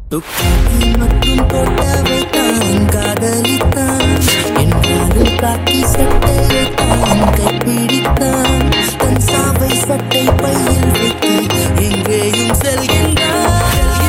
துப்பாக்கி மற்றும் தோட்டாவை தான் காதலித்தான் என்றாலும் காக்கி சட்டையை தான் கைப்பிடித்தான் தன் சாவை சட்டை பையில் வைத்து எங்கேயும் செல்கின்றான்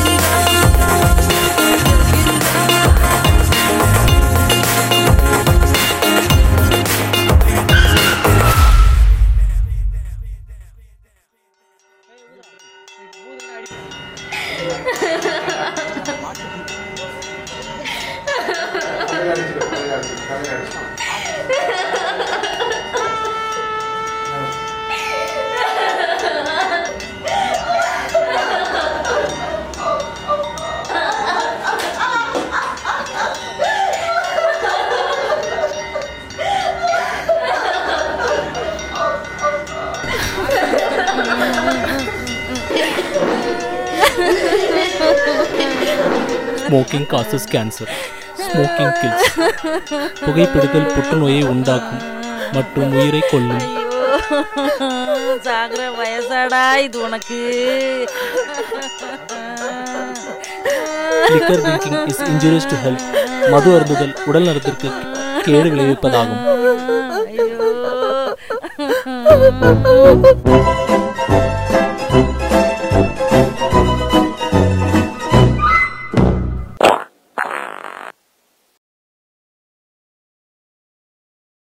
smoking causes cancer smoking kills புகைப்பிடித்தல் புற்றுநோயை உண்டாக்கும் மற்றும் உயிரை கொல்லும் சாகுற வயசாடா இது உனக்கு liquor drinking is injurious to health மது அருந்துதல் உடல் நலத்திற்கு கேடு விளைவிப்பதாகும் ஐயோ